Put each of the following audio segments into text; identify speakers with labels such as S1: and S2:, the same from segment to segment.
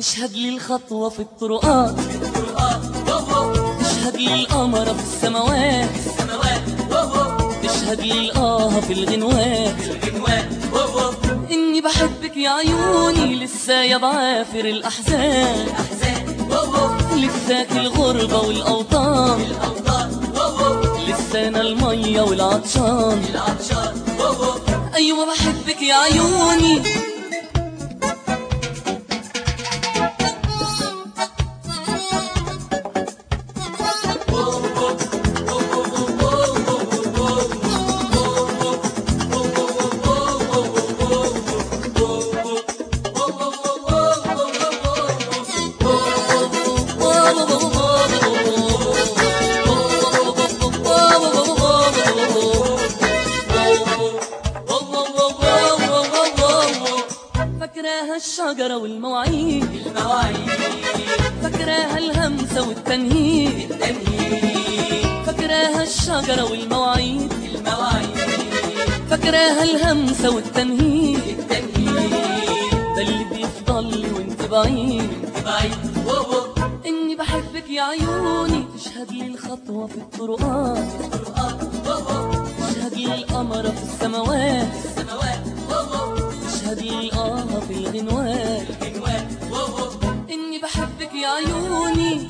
S1: تشهد لي الخطوة في الطرقات تشهد لي القمر في السماوات تشهد لي الآه في الغنوات إني بحبك يا عيوني لسه يا بعافر الأحزان لساك الغربة والأوطان لسانا المية والعطشان أيوة بحبك يا عيوني فاكراها الشجرة والمواعيد فاكراها الهمسة والتنهيد فاكراها الشجرة والمواعيد فاكراها الهمسة والتنهيد ده اللي بيفضل لي وانت بعيد اني بحبك يا عيوني تشهد لي الخطوة في الطرقات تشهد لي القمر في السماوات تشهد لي الآه في الغنوات اني بحبك يا عيوني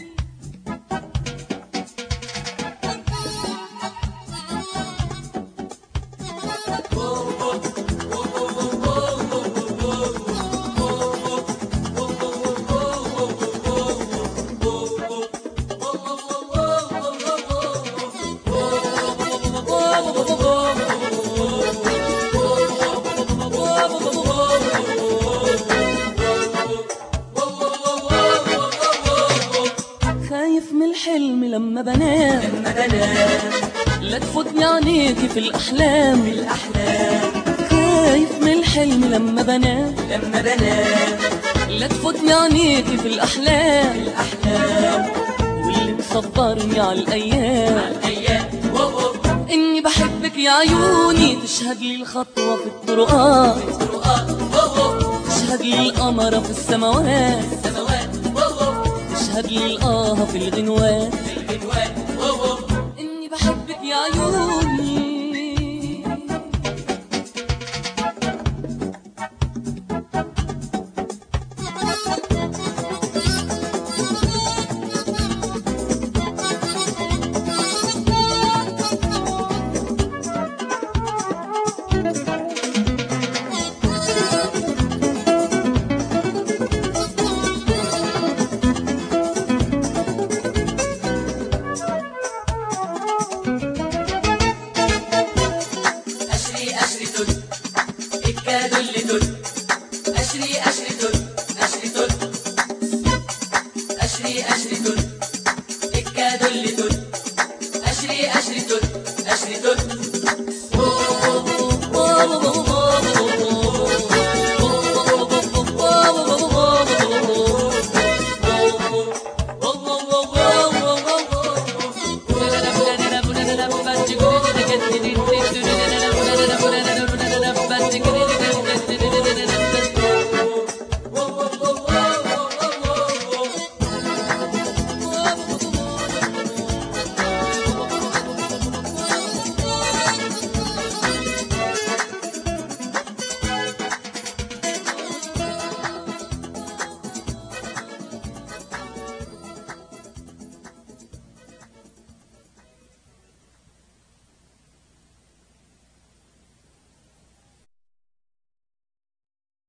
S1: خايف من الحلم لما بنام لا تفوتني عينيكي في الأحلام خايف من الحلم لما بنام لا تفوتني عينيكي في الأحلام واللي مصبرني على الأيام إني بحبك يا عيوني تشهد لي الخطوة في الطرقات تشهد لي القمر في السماوات تشهد لي الآه في الغنوات إني بحبك يا عيوني
S2: أشري أشري تل الكاد اللي تل أشري أشري تل